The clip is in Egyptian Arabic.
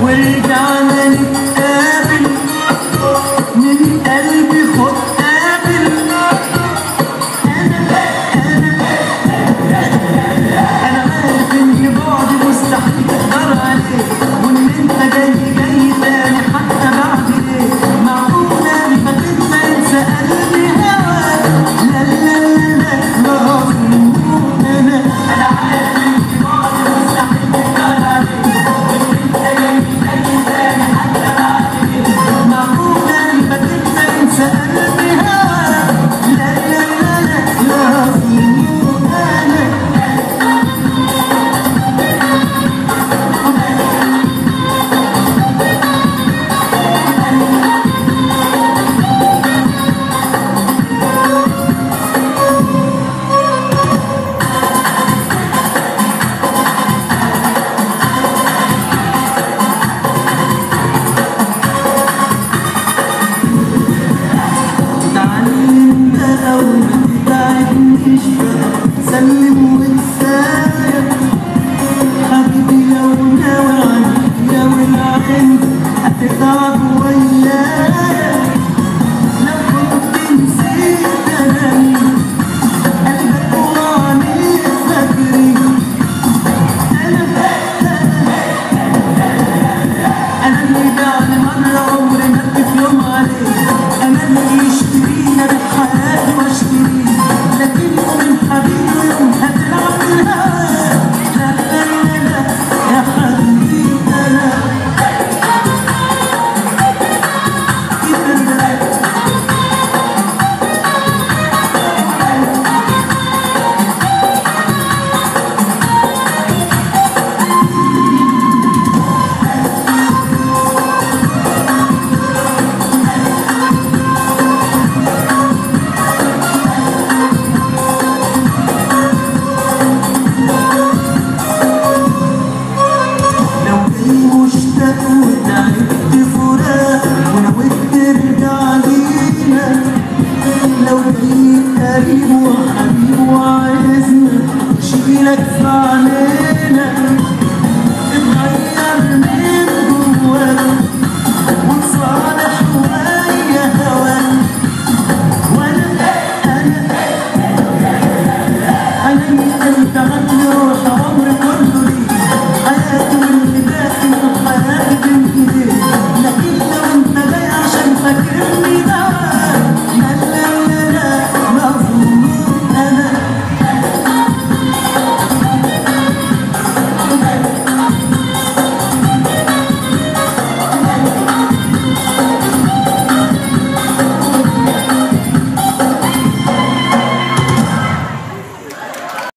ورجعنا نتقابل من قلبي خد قابل انا انا عارف ان بعدي مستحيل تقدر عليه وان انت جاي جاي تاني حتى بعد ليه معقولة ما تنسى انسى قلبي هواك لا لا لا لا لا انا انا عارف ان بعدي مستحيل تقدر عليه وان انت جاي جاي تاني حتى بعد ليه معقولة ما تنسى انسى قلبي هواك لا لا لا لا لا انا تعلم ده لو ما تتعبنيش سلم وتساير حبيبي لو ناوي عني ناوي العين هتتعب ويايا لو كنت نسيت انا مين قلبك وعينيك فاكرين انا انا اللي بعد مرة عمري ما في يوم عليه انا اللي يشترينا بحياتي واشتريه لكن من حبيبي يوم هتلعب الهوا لا لا لا لا يا حبيبي انا كده لو جاي مشتاق وتعبت فراق ونويت ترجع لينا لو جاي قريب وحبيب وعايزنا اشيلك في عينينا اتغير